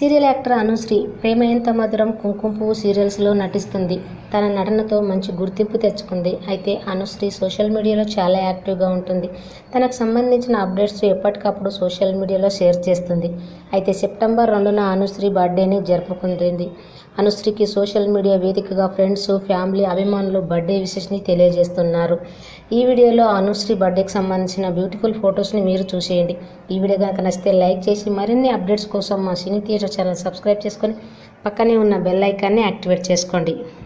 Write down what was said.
serial actor Anusri ప్రేమ ఎంత మధురం కుంకుమ పువ్వు సీరియల్స్లో నటిస్తుంది తన నటనతో మంచి గుర్తింపు తెచ్చుకుంది అయితే అనుశ్రీ సోషల్ మీడియాలో చాలా యాక్టివ్గా ఉంటుంది తనకు సంబంధించిన అప్డేట్స్ ఎప్పటికప్పుడు సోషల్ మీడియాలో షేర్ చేస్తుంది అయితే సెప్టెంబర్ రెండున అనుశ్రీ బర్త్డేని జరుపుకుంటుంది అనుశ్రీకి సోషల్ మీడియా వేదికగా ఫ్రెండ్స్ ఫ్యామిలీ అభిమానులు బర్త్డే విషెస్ని తెలియజేస్తున్నారు ఈ వీడియోలో అనుశ్రీ బర్త్డేకి సంబంధించిన బ్యూటిఫుల్ ఫొటోస్ని మీరు చూసేయండి ఈ వీడియో కనుక నచ్చితే లైక్ చేసి మరిన్ని అప్డేట్స్ కోసం మా సినీ థియేటర్ ఛానల్ సబ్స్క్రైబ్ చేసుకొని పక్కనే ఉన్న బెల్ ఐకాన్ని యాక్టివేట్ చేసుకోండి